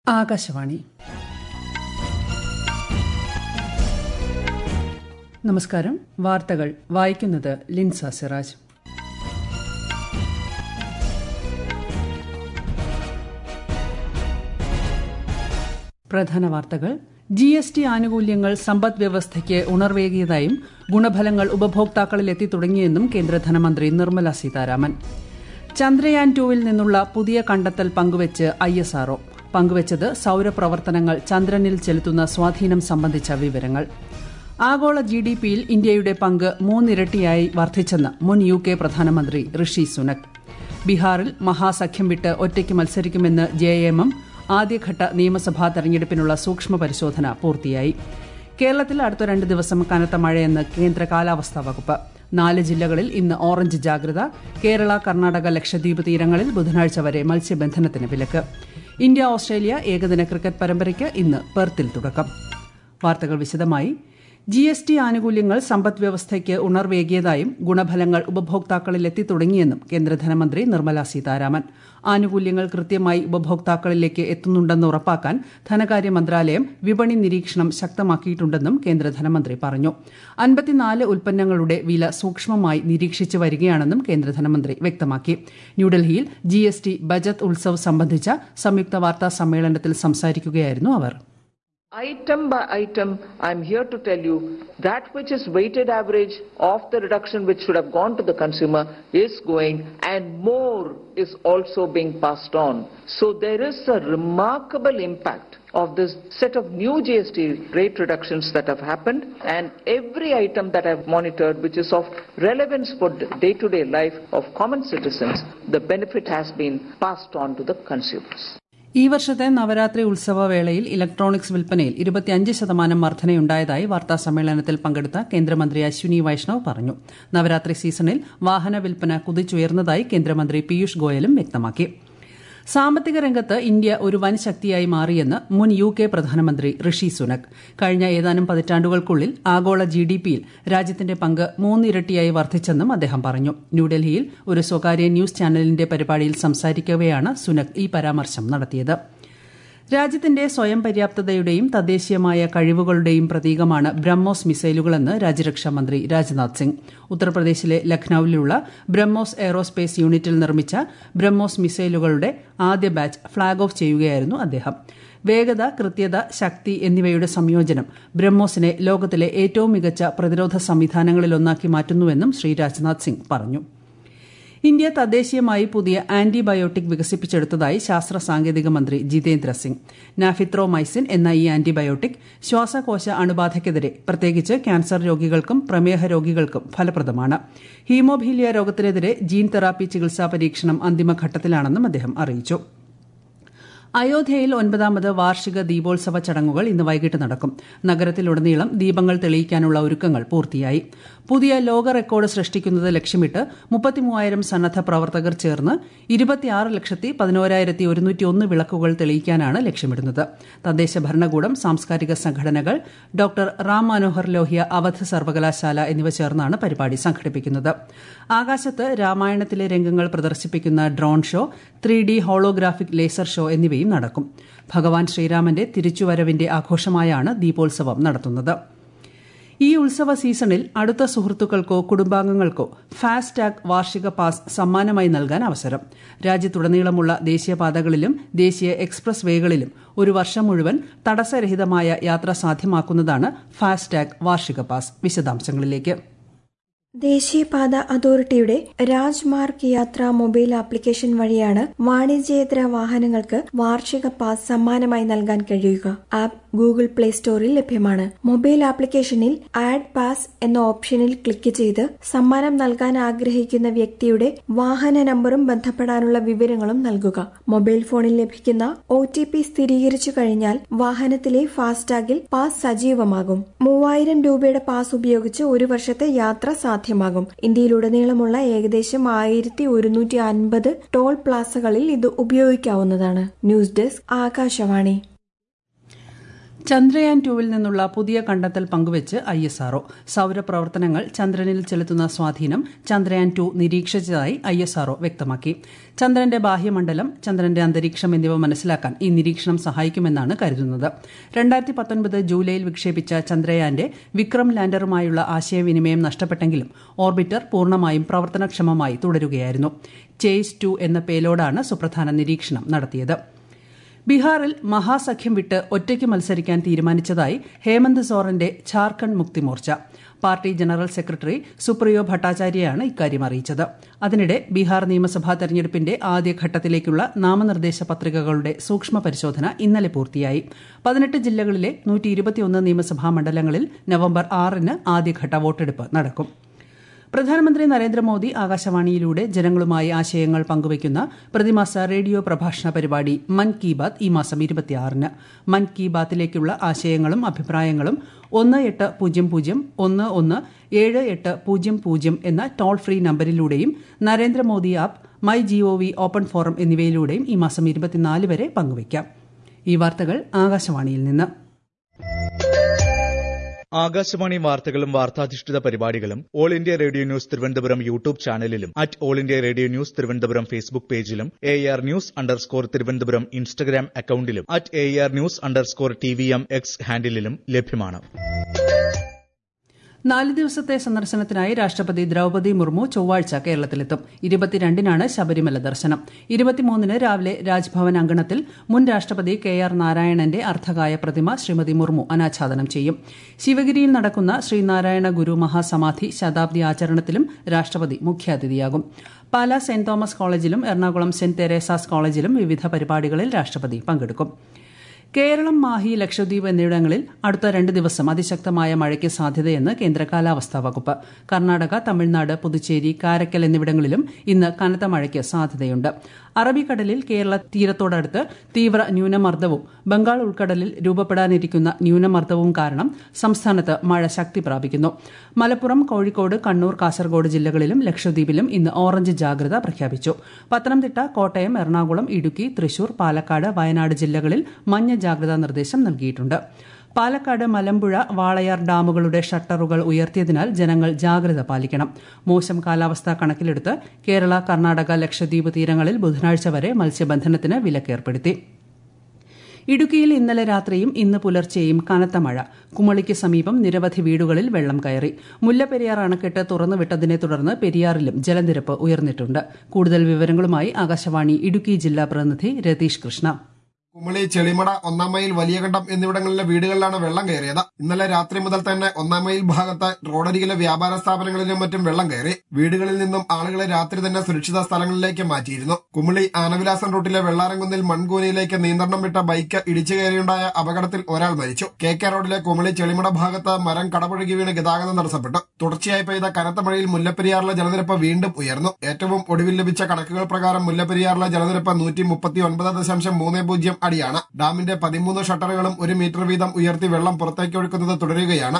ആകാശവാണി നമസ്കാരം വാർത്തകൾ വായിക്കുന്നത് ലിൻസ സിറാജ് പ്രധാന വാർത്തകൾ ജി എസ് ടി ആനുകൂല്യങ്ങൾ സമ്പദ് വ്യവസ്ഥയ്ക്ക് ഉണർവേകിയതായും ഗുണഫലങ്ങൾ ഉപഭോക്താക്കളിൽ എത്തിത്തുടങ്ങിയെന്നും കേന്ദ്ര ധനമന്ത്രി നിർമ്മല സീതാരാമൻ ചന്ദ്രയാൻ ടുവിൽ നിന്നുള്ള പുതിയ കണ്ടെത്തൽ പങ്കുവച്ച് ഐ എസ് ആർഒ പങ്കുവച്ചത് സൌരപ്രവർത്തനങ്ങൾ ചന്ദ്രനിൽ ചെലുത്തുന്ന സ്വാധീനം സംബന്ധിച്ച വിവരങ്ങൾ ആഗോള ജി ഡി പിയിൽ ഇന്ത്യയുടെ പങ്ക് മൂന്നിരട്ടിയായി വർദ്ധിച്ചെന്ന് മുൻ യു കെ പ്രധാനമന്ത്രി ഋഷി സുനക് ബീഹാറിൽ മഹാസഖ്യം വിട്ട് ഒറ്റയ്ക്ക് മത്സരിക്കുമെന്ന് ജെ എം എം ആദ്യഘട്ട നിയമസഭാ തെരഞ്ഞെടുപ്പിനുള്ള സൂക്ഷ്മ പരിശോധന പൂർത്തിയായി കേരളത്തിൽ അടുത്ത രണ്ട് ദിവസം കനത്ത മഴയെന്ന് കേന്ദ്ര കാലാവസ്ഥാ വകുപ്പ് നാല് ജില്ലകളിൽ ഇന്ന് ഓറഞ്ച് ജാഗ്രത കേരള കർണാടക ലക്ഷദ്വീപ് തീരങ്ങളിൽ ബുധനാഴ്ച വരെ മത്സ്യബന്ധനത്തിന് വിലക്ക് ഇന്ത്യ ഓസ്ട്രേലിയ ഏകദിന ക്രിക്കറ്റ് പരമ്പരയ്ക്ക് ഇന്ന് പെർത്തിൽ തുടക്കം വാർത്തകൾ വിശദമായി ജി എസ് ടി ആനുകൂല്യങ്ങൾ സമ്പദ് വ്യവസ്ഥയ്ക്ക് ഉണർവേകിയതായും ഗുണഫലങ്ങൾ ഉപഭോക്താക്കളിൽ എത്തിത്തുടങ്ങിയെന്നും കേന്ദ്ര ധനമന്ത്രി നിർമ്മല സീതാരാമൻ ആനുകൂല്യങ്ങൾ കൃത്യമായി ഉപഭോക്താക്കളിലേക്ക് എത്തുന്നുണ്ടെന്ന് ഉറപ്പാക്കാൻ ധനകാര്യ മന്ത്രാലയം വിപണി നിരീക്ഷണം ശക്തമാക്കിയിട്ടുണ്ടെന്നും കേന്ദ്ര ധനമന്ത്രി പറഞ്ഞു അൻപത്തിനാല് ഉൽപ്പന്നങ്ങളുടെ വില സൂക്ഷ്മമായി നിരീക്ഷിച്ചു വരികയാണെന്നും കേന്ദ്ര ധനമന്ത്രി വ്യക്തമാക്കി ന്യൂഡൽഹിയിൽ G S T budget Utsav സംബന്ധിച്ച സംയുക്ത വാർത്താ സമ്മേളനത്തിൽ സംസാരിക്കുകയായിരുന്നു അവർ Item by item, I'm here to tell you that which is weighted average of the reduction which should have gone to the consumer is going and more is also being passed on. So there is a remarkable impact of this set of new GST rate reductions that have happened and every item that I've monitored which is of relevance for day-to-day life of common citizens, the benefit has been passed on to the consumers. ഈ വർഷത്തെ Navaratri ഉത്സവവേളയിൽ electronics വിൽപ്പനയിൽ ഇരുപത്തിയഞ്ച് ശതമാനം വർധനയുണ്ടായതായി വാർത്താ സമ്മേളനത്തിൽ പങ്കെടുത്ത കേന്ദ്രമന്ത്രി അശ്വിനി വൈഷ്ണവ് പറഞ്ഞു നവരാത്രി സീസണിൽ വാഹന വിൽപ്പന കുതിച്ചുയർന്നതായി കേന്ദ്രമന്ത്രി പീയൂഷ് ഗോയലും വ്യക്തമാക്കി സാമ്പത്തിക രംഗത്ത് ഇന്ത്യ ഒരു വൻ ശക്തിയായി മാറിയെന്ന് മുൻ യു കെ പ്രധാനമന്ത്രി ഋഷി സുനക് കഴിഞ്ഞ ഏതാനും പതിറ്റാണ്ടുകൾക്കുള്ളിൽ ആഗോള ജി ഡി പിയിൽ രാജ്യത്തിന്റെ പങ്ക് മൂന്നിരട്ടിയായി വർദ്ധിച്ചെന്നും അദ്ദേഹം പറഞ്ഞു ന്യൂഡൽഹിയിൽ ഒരു സ്വകാര്യ ന്യൂസ് ചാനലിന്റെ പരിപാടിയിൽ സംസാരിക്കവെയാണ് സുനക് ഈ പരാമർശം നടത്തിയത് രാജ്യത്തിന്റെ സ്വയം പര്യാപ്തതയുടെയും തദ്ദേശീയമായ കഴിവുകളുടെയും പ്രതീകമാണ് ബ്രഹ്മോസ് മിസൈലുകളെന്ന് രാജ്യരക്ഷാ മന്ത്രി രാജ്നാഥ് സിംഗ് ഉത്തർപ്രദേശിലെ ലഖ്നൌവിലുള്ള ബ്രഹ്മോസ് എയറോസ്പേസ് യൂണിറ്റിൽ നിർമ്മിച്ച ബ്രഹ്മോസ് മിസൈലുകളുടെ ആദ്യ ബാച്ച് ഫ്ളാഗ് ഓഫ് ചെയ്യുകയായിരുന്നു അദ്ദേഹം വേഗത കൃത്യത ശക്തി എന്നിവയുടെ സംയോജനം ബ്രഹ്മോസിനെ ലോകത്തിലെ ഏറ്റവും മികച്ച പ്രതിരോധ സംവിധാനങ്ങളിലൊന്നാക്കി മാറ്റുന്നുവെന്നും ശ്രീ രാജ്നാഥ് സിംഗ് പറഞ്ഞു ഇന്ത്യ തദ്ദേശീയമായി പുതിയ ആന്റിബയോട്ടിക് വികസിപ്പിച്ചെടുത്തതായി ശാസ്ത്ര സാങ്കേതിക മന്ത്രി ജിതേന്ദ്ര സിംഗ് നാഫിത്രോമൈസിൻ എന്ന ഈ ആന്റിബയോട്ടിക് ശ്വാസകോശ അണുബാധയ്ക്കെതിരെ പ്രത്യേകിച്ച് ക്യാൻസർ രോഗികൾക്കും പ്രമേഹ രോഗികൾക്കും ഫലപ്രദമാണ് ഹീമോഫീലിയ രോഗത്തിനെതിരെ ജീൻ തെറാപ്പി ചികിത്സാ പരീക്ഷണം അന്തിമഘട്ടത്തിലാണെന്നും അദ്ദേഹം അറിയിച്ചു അയോധ്യയിൽ ഒൻപതാമത് വാർഷിക ദീപോത്സവ ചടങ്ങുകൾ ഇന്ന് വൈകിട്ട് നടക്കും നഗരത്തിലുടനീളം ദീപങ്ങൾ തെളിയിക്കാനുള്ള ഒരുക്കങ്ങൾ പൂർത്തിയായി പുതിയ ലോക റെക്കോർഡ് സൃഷ്ടിക്കുന്നത് ലക്ഷ്യമിട്ട് മുപ്പത്തിമൂവായിരം സന്നദ്ധ പ്രവർത്തകർ ചേർന്ന് ഇരുപത്തിയാറ് ലക്ഷത്തി പതിനോരായിരത്തി ഒരുന്നൂറ്റി ഒന്ന് വിളക്കുകൾ തെളിയിക്കാനാണ് ലക്ഷ്യമിടുന്നത് തദ്ദേശ ഭരണകൂടം സാംസ്കാരിക സംഘടനകൾ ഡോക്ടർ റാം മനോഹർ ലോഹ്യ അവധ് സർവകലാശാല എന്നിവ ചേർന്നാണ് പരിപാടി സംഘടിപ്പിക്കുന്നത് ആകാശത്ത് രാമായണത്തിലെ രംഗങ്ങൾ പ്രദർശിപ്പിക്കുന്ന drone show three D holographic laser show എന്നിവയും നടക്കും ഭഗവാൻ ശ്രീരാമന്റെ തിരിച്ചുവരവിന്റെ ആഘോഷമായാണ് ദീപോത്സവം നടത്തുന്നത് ഈ ഉത്സവ സീസണിൽ അടുത്ത സുഹൃത്തുക്കൾക്കോ കുടുംബാംഗങ്ങൾക്കോ ഫാസ്ടാഗ് വാർഷിക പാസ് സമ്മാനമായി നൽകാൻ അവസരം രാജ്യത്തുടനീളമുള്ള ദേശീയപാതകളിലും ദേശീയ എക്സ്പ്രസ് വേകളിലും ഒരു വർഷം മുഴുവൻ തടസ്സരഹിതമായ യാത്ര സാധ്യമാക്കുന്നതാണ് ഫാസ്ടാഗ് വാർഷിക പാസ് വിശദാംശങ്ങളിലേക്ക് ദേശീയപാത അതോറിറ്റിയുടെ രാജ്മാർഗ് യാത്ര മൊബൈൽ ആപ്ലിക്കേഷൻ വഴിയാണ് വാണിജ്യേതര വാഹനങ്ങൾക്ക് വാർഷിക പാസ് സമ്മാനമായി നൽകാൻ കഴിയുക ആപ്പ് ഗൂഗിൾ പ്ലേ സ്റ്റോറിൽ ലഭ്യമാണ് മൊബൈൽ ആപ്ലിക്കേഷനിൽ ആഡ് പാസ് എന്ന ഓപ്ഷനിൽ ക്ലിക്ക് ചെയ്ത് സമ്മാനം നൽകാൻ ആഗ്രഹിക്കുന്ന വ്യക്തിയുടെ വാഹന നമ്പറും ബന്ധപ്പെടാനുള്ള വിവരങ്ങളും നൽകുക മൊബൈൽ ഫോണിൽ ലഭിക്കുന്ന ഒ ടി പി സ്ഥിരീകരിച്ചു കഴിഞ്ഞാൽ വാഹനത്തിലെ ഫാസ്ടാഗിൽ പാസ് സജീവമാകും മൂവായിരം രൂപയുടെ പാസ് ഉപയോഗിച്ച് ഒരു വർഷത്തെ യാത്ര സാധ്യമാകും ഇന്ത്യയിലുടനീളമുള്ള ഏകദേശം ആയിരത്തി ഒരുന്നൂറ്റി അൻപത് ടോൾ പ്ലാസകളിൽ ഇത് ഉപയോഗിക്കാവുന്നതാണ് ന്യൂസ് ഡെസ്ക് ആകാശവാണി ചന്ദ്രയാൻ ടുവിൽ നിന്നുള്ള പുതിയ കണ്ടെത്തൽ പങ്കുവച്ച് ഐ എസ് ആർഒ സൌരപ്രവർത്തനങ്ങൾ ചന്ദ്രനിൽ ചെലുത്തുന്ന സ്വാധീനം ചന്ദ്രയാൻ ടു നിരീക്ഷിച്ചതായി ഐ എസ് ആർഒ വ്യക്തമാക്കി ചന്ദ്രന്റെ ബാഹ്യമണ്ഡലം ചന്ദ്രന്റെ അന്തരീക്ഷം എന്നിവ മനസ്സിലാക്കാൻ ഈ നിരീക്ഷണം സഹായിക്കുമെന്നാണ് കരുതുന്നത് രണ്ടായിരത്തി പത്തൊൻപത് ജൂലൈയിൽ വിക്ഷേപിച്ച ചന്ദ്രയാന്റെ വിക്രം ലാൻഡറുമായുള്ള ആശയവിനിമയം നഷ്ടപ്പെട്ടെങ്കിലും ഓർബിറ്റർ പൂർണ്ണമായും പ്രവർത്തനക്ഷമമായി തുടരുകയായിരുന്നു ചേസ് ടു എന്ന പേലോഡാണ് സുപ്രധാന നിരീക്ഷണം നടത്തിയത് ബീഹാറിൽ മഹാസഖ്യം വിട്ട് ഒറ്റയ്ക്ക് മത്സരിക്കാൻ തീരുമാനിച്ചതായി ഹേമന്ത് സോറന്റെ Jharkhand Mukti Morcha party general secretary Supriyo ഭട്ടാചാര്യയാണ് ഇക്കാര്യം അറിയിച്ചത് അതിനിടെ ബീഹാർ നിയമസഭാ തെരഞ്ഞെടുപ്പിന്റെ ആദ്യഘട്ടത്തിലേക്കുള്ള നാമനിർദ്ദേശ പത്രികകളുടെ സൂക്ഷ്മ പരിശോധന ഇന്നലെ പൂർത്തിയായി പതിനെട്ട് ജില്ലകളിലെ നൂറ്റി നിയമസഭാ മണ്ഡലങ്ങളിൽ നവംബർ ആറിന് ആദ്യഘട്ട വോട്ടെടുപ്പ് നടക്കും പ്രധാനമന്ത്രി നരേന്ദ്രമോദി ആകാശവാണിയിലൂടെ ജനങ്ങളുമായി ആശയങ്ങൾ പങ്കുവയ്ക്കുന്ന പ്രതിമാസ റേഡിയോ പ്രഭാഷണ പരിപാടി മൻ കി ബാത് ഈ മാസം ഇരുപത്തിയാറിന് മൻ കി ബാത്തിലേക്കുള്ള ആശയങ്ങളും അഭിപ്രായങ്ങളും ഒന്ന് എട്ട് പൂജ്യം പൂജ്യം ഒന്ന് ഒന്ന് ഏഴ് എട്ട് പൂജ്യം പൂജ്യം എന്ന ടോൾ ഫ്രീ നമ്പരിലൂടെയും Narendra Modi app my gov open forum എന്നിവയിലൂടെയും ഈ മാസം ഇരുപത്തിനാല് വരെ പങ്കുവയ്ക്കാം ഈ വാർത്തകൾ ആകാശവാണിയിൽ നിന്ന് ആകാശവാണി വാർത്തകളും വാർത്താധിഷ്ഠിത പരിപാടികളും all India radio news Thiruvananthapuram YouTube ചാനലിലും at all India radio news Thiruvananthapuram Facebook പേജിലും A R news underscore Thiruvananthapuram Instagram അക്കൌണ്ടിലും at A R news underscore T V M X ഹാൻഡിലും ലഭ്യമാണ് നാല് ദിവസത്തെ സന്ദർശനത്തിനായി രാഷ്ട്രപതി ദ്രൌപദി മുർമു ചൊവ്വാഴ്ച കേരളത്തിലെത്തും ഇരുപത്തിരണ്ടിനാണ് ശബരിമല ദർശനം ഇരുപത്തിമൂന്നിന് രാവിലെ രാജ്ഭവൻ അങ്കണത്തിൽ മുൻ രാഷ്ട്രപതി കെ ആർ നാരായണന്റെ അർദ്ധകായ പ്രതിമ ശ്രീമതി മുർമു അനാച്ഛാദനം ചെയ്യും ശിവഗിരിയിൽ നടക്കുന്ന ശ്രീനാരായണ ഗുരു മഹാസമാധി ശതാബ്ദി ആചരണത്തിലും രാഷ്ട്രപതി മുഖ്യാതിഥിയാകും പാലാ സെന്റ് തോമസ് കോളേജിലും എറണാകുളം സെന്റ് തെരേസാസ് കോളേജിലും വിവിധ പരിപാടികളിൽ രാഷ്ട്രപതി പങ്കെടുക്കും കേരളം മാഹി ലക്ഷദ്വീപ് എന്നിവിടങ്ങളിൽ അടുത്ത രണ്ട് ദിവസം അതിശക്തമായ മഴയ്ക്ക് സാധ്യതയെന്ന് കേന്ദ്ര കാലാവസ്ഥാ വകുപ്പ് കർണാടക തമിഴ്നാട് പുതുച്ചേരി കാരക്കൽ എന്നിവിടങ്ങളിലും ഇന്ന് കനത്ത മഴയ്ക്ക് സാധ്യതയുണ്ട് അറബിക്കടലിൽ കേരള തീരത്തോടടുത്ത് തീവ്ര ന്യൂനമർദ്ദവും ബംഗാൾ ഉൾക്കടലിൽ രൂപപ്പെടാനിരിക്കുന്ന ന്യൂനമർദ്ദവും കാരണം സംസ്ഥാനത്ത് മഴ ശക്തി പ്രാപിക്കുന്നു മലപ്പുറം കോഴിക്കോട് കണ്ണൂർ കാസർഗോഡ് ജില്ലകളിലും ലക്ഷദ്വീപിലും ഇന്ന് ഓറഞ്ച് ജാഗ്രത പ്രഖ്യാപിച്ചു പത്തനംതിട്ട കോട്ടയം എറണാകുളം ഇടുക്കി തൃശൂർ പാലക്കാട് വയനാട് ജില്ലകളിൽ മഞ്ഞ ജാഗ്രതാ നിർദ്ദേശം നൽകിയിട്ടുണ്ട് പാലക്കാട് മലമ്പുഴ വാളയാർ ഡാമുകളുടെ ഷട്ടറുകൾ ഉയർത്തിയതിനാൽ ജനങ്ങൾ ജാഗ്രത പാലിക്കണം മോശം കാലാവസ്ഥ കണക്കിലെടുത്ത് കേരള കർണാടക ലക്ഷദ്വീപ് തീരങ്ങളിൽ ബുധനാഴ്ച വരെ മത്സ്യബന്ധനത്തിന് വിലക്കേർപ്പെടുത്തി ഇടുക്കിയിൽ ഇന്നലെ രാത്രിയും ഇന്ന് പുലർച്ചെയും കനത്ത മഴ കുമളിക്ക് സമീപം നിരവധി വീടുകളിൽ വെള്ളം കയറി മുല്ലപ്പെരിയാർ അണക്കെട്ട് തുറന്നുവിട്ടതിനെ തുടർന്ന് പെരിയാറിലും ജലനിരപ്പ് ഉയർന്നിട്ടുണ്ട് കൂടുതൽ വിവരങ്ങളുമായി ആകാശവാണി ഇടുക്കി ജില്ലാ പ്രതിനിധി രതീഷ് കൃഷ്ണ കുമളി ചെളിമട ഒന്നാം മൈൽ വലിയകണ്ടം എന്നിവിടങ്ങളിലെ വീടുകളിലാണ് വെള്ളം കയറിയത് ഇന്നലെ രാത്രി മുതൽ തന്നെ ഒന്നാം മൈൽ ഭാഗത്ത് റോഡരികിലെ വ്യാപാര സ്ഥാപനങ്ങളിലും മറ്റും വെള്ളം കയറി വീടുകളിൽ നിന്നും ആളുകളെ രാത്രി തന്നെ സുരക്ഷിത സ്ഥലങ്ങളിലേക്ക് മാറ്റിയിരുന്നു കുമളി ആനവിലാസം റൂട്ടിലെ വെള്ളാരംകുന്നിൽ മൺകൂനയിലേക്ക് നിയന്ത്രണം വിട്ട ബൈക്ക് ഇടിച്ചു കയറിയുണ്ടായ അപകടത്തിൽ ഒരാൾ മരിച്ചു കെ കെ റോഡിലെ കുമളി ചെളിമട ഭാഗത്ത് മരം കടപുഴകി വീണ് ഗതാഗതം തടസ്സപ്പെട്ടു തുടർച്ചയായി പെയ്ത കനത്ത മഴയിൽ മുല്ലപ്പെരിയാറിലെ ജലനിരപ്പ് വീണ്ടും ഉയർന്നു ഏറ്റവും ഒടുവിൽ ലഭിച്ച കണക്കുകൾ പ്രകാരം മുല്ലപ്പെരിയാറിലെ ജലനിരപ്പ് നൂറ്റി മുപ്പത്തി ഒൻപത് ദശാംശം മൂന്ന് പൂജ്യം അടിയാണ് ഡാമിന്റെ പതിമൂന്ന് ഷട്ടറുകളും ഒരു മീറ്റർ വീതം ഉയർത്തി വെള്ളം പുറത്തേക്ക് ഒഴുക്കുന്നത് തുടരുകയാണ്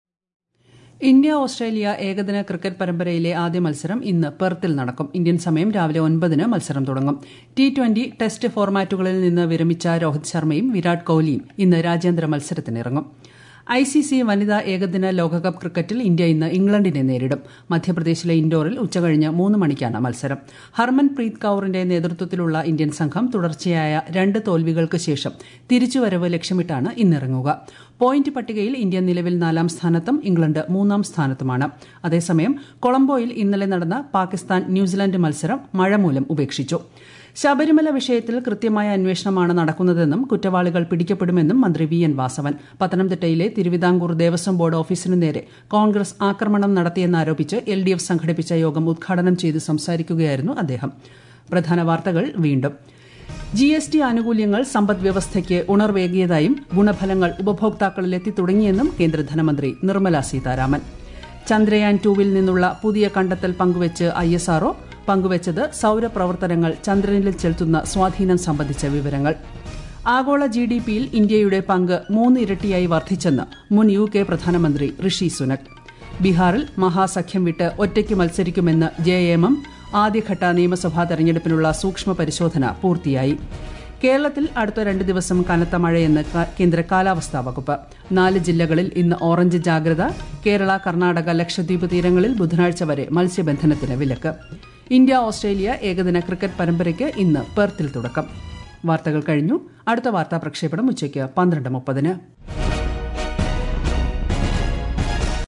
ഇന്ത്യ ഓസ്ട്രേലിയ ഏകദിന ക്രിക്കറ്റ് പരമ്പരയിലെ ആദ്യ മത്സരം ഇന്ന് പെർത്തിൽ നടക്കും ഇന്ത്യൻ സമയം രാവിലെ ഒൻപതിന് മത്സരം തുടങ്ങും ടി ട്വന്റി ടെസ്റ്റ് ഫോർമാറ്റുകളിൽ നിന്ന് വിരമിച്ച രോഹിത് ശർമ്മയും വിരാട് കോഹ്ലിയും ഇന്ന് രാജ്യാന്തര മത്സരത്തിനിറങ്ങും ഐ സി സി വനിതാ ഏകദിന ലോകകപ്പ് ക്രിക്കറ്റിൽ ഇന്ത്യ ഇന്ന് ഇംഗ്ലണ്ടിനെ നേരിടും മധ്യപ്രദേശിലെ ഇൻഡോറിൽ ഉച്ചകഴിഞ്ഞ് മൂന്ന് മണിക്കാണ് മത്സരം ഹർമൻ പ്രീത് കൌറിന്റെ നേതൃത്വത്തിലുള്ള ഇന്ത്യൻ സംഘം തുടർച്ചയായ രണ്ട് തോൽവികൾക്ക് ശേഷം തിരിച്ചുവരവ് ലക്ഷ്യമിട്ടാണ് ഇന്നിറങ്ങുക പോയിന്റ് പട്ടികയിൽ ഇന്ത്യ നിലവിൽ നാലാം സ്ഥാനത്തും ഇംഗ്ലണ്ട് മൂന്നാം സ്ഥാനത്തുമാണ് അതേസമയം കൊളംബോയിൽ ഇന്നലെ നടന്ന പാകിസ്ഥാൻ ന്യൂസിലൻഡ് മത്സരം മഴ മൂലം ഉപേക്ഷിച്ചു ശബരിമല വിഷയത്തിൽ കൃത്യമായ അന്വേഷണമാണ് നടക്കുന്നതെന്നും കുറ്റവാളികൾ പിടിക്കപ്പെടുമെന്നും മന്ത്രി വി എൻ വാസവൻ പത്തനംതിട്ടയിലെ തിരുവിതാംകൂർ ദേവസ്വം ബോർഡ് ഓഫീസിനു നേരെ കോൺഗ്രസ് ആക്രമണം നടത്തിയെന്നാരോപിച്ച് എൽ ഡി എഫ് സംഘടിപ്പിച്ച യോഗം ഉദ്ഘാടനം ചെയ്ത് സംസാരിക്കുകയായിരുന്നു അദ്ദേഹം പ്രധാന വാർത്തകൾ വീണ്ടും ജി എസ് ടി ആനുകൂല്യങ്ങൾ സമ്പദ് വ്യവസ്ഥയ്ക്ക് ഉണർവേകിയതായും ഗുണഫലങ്ങൾ ഉപഭോക്താക്കളിലെത്തി തുടങ്ങിയെന്നും കേന്ദ്ര ധനമന്ത്രി നിർമ്മല സീതാരാമൻ ചന്ദ്രയാൻ ടൂവിൽ നിന്നുള്ള പുതിയ കണ്ടെത്തൽ പങ്കുവച്ച് ഐ എസ് ആർഒ പങ്കുവച്ചത് സൌരപ്രവർത്തനങ്ങൾ ചന്ദ്രനിൽ ചെലുത്തുന്ന സ്വാധീനം സംബന്ധിച്ച വിവരങ്ങൾ ആഗോള ജി ഡി പിയിൽ ഇന്ത്യയുടെ പങ്ക് മൂന്ന് ഇരട്ടിയായി വർദ്ധിച്ചെന്ന് മുൻ യു കെ പ്രധാനമന്ത്രി ഋഷി സുനക് ബീഹാറിൽ മഹാസഖ്യം വിട്ട് ഒറ്റയ്ക്ക് മത്സരിക്കുമെന്ന് ജെ എം എം ആദ്യഘട്ട നിയമസഭാ തെരഞ്ഞെടുപ്പിനുള്ള സൂക്ഷ്മ പരിശോധന പൂർത്തിയായി കേരളത്തിൽ അടുത്ത രണ്ട് ദിവസം കനത്ത മഴയെന്ന് ക- കേന്ദ്ര കാലാവസ്ഥാ വകുപ്പ് നാല് ജില്ലകളിൽ ഇന്ന് ഓറഞ്ച് ജാഗ്രത കേരള കർണാടക ലക്ഷദ്വീപ് തീരങ്ങളിൽ ബുധനാഴ്ച വരെ മത്സ്യബന്ധനത്തിന് വിലക്ക് ഇന്ത്യ ഓസ്ട്രേലിയ ഏകദിന ക്രിക്കറ്റ് പരമ്പരയ്ക്ക് ഇന്ന് പെർത്തിൽ തുടക്കം വാർത്തകൾ കഴിഞ്ഞു അടുത്ത വാർത്താ പ്രക്ഷേപണം ഉച്ചയ്ക്ക് പന്ത്രണ്ട് മുപ്പതിന്